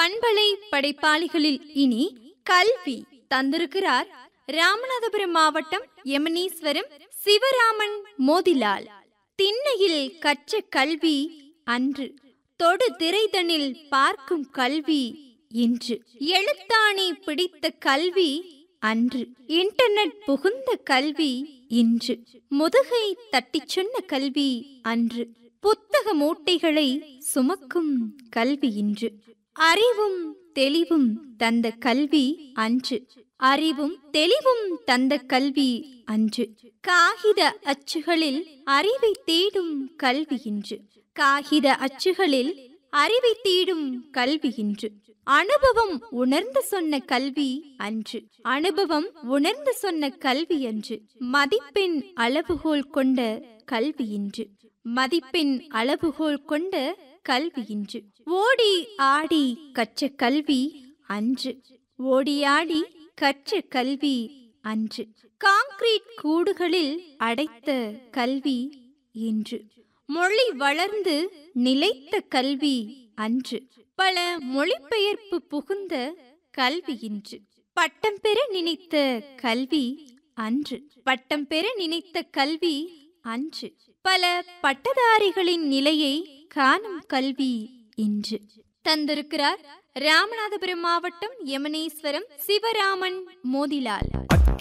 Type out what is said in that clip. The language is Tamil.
பண்பலை படைப்பாளிகளில் இனி கல்வி தந்திருக்கிறார் ராமநாதபுரம் மாவட்டம் எமனீஸ்வரம் சிவராமன் மோதிலால் திண்ணையில் கற்ற கல்வி அன்று தொடு திரைதனில் பார்க்கும் கல்வி இன்று எழுத்தாணி பிடித்த கல்வி அன்று இன்டர்நெட் புகுந்த கல்வி இன்று முதுகை தட்டிச் சொன்ன கல்வி அன்று புத்தக மூட்டைகளை சுமக்கும் கல்வி இன்று அறிவும் தெளிவும் தந்த கல்வி அன்று அறிவும் தெளிவும் தந்த கல்வி அன்று காகித அச்சுகளில் அறிவை தேடும் கல்வி இன்று காகித அச்சுகளில் அறிவை தேடும் கல்வி இன்று அனுபவம் உணர்ந்து சொன்ன கல்வி அன்று அனுபவம் உணர்ந்து சொன்ன கல்வி அன்று மதிப்பெண் அளவுகோல் கொண்ட கல்வி இன்று மதிப்பெண் அளவுகோல் கொண்ட கல்வி இன்று ஓடி ஆடி கற்ற கல்வி அன்று ஓடி ஆடி கற்ற கல்வி அன்று காங்கிரீட் கூடுகளில் அடைத்த கல்வி இன்று மொழி வளர்ந்து நிலைத்த கல்வி அன்று பல மொழிபெயர்ப்பு புகுந்த கல்வி இன்று பட்டம் பெற நினைத்த கல்வி அன்று பட்டம் பெற நினைத்த கல்வி அன்று பல பட்டதாரிகளின் நிலையை காணும் கல்வி இன்று தந்திருக்கிறார் ராமநாதபுரம் மாவட்டம் யமனேஸ்வரம் சிவராமன் மோதிலால்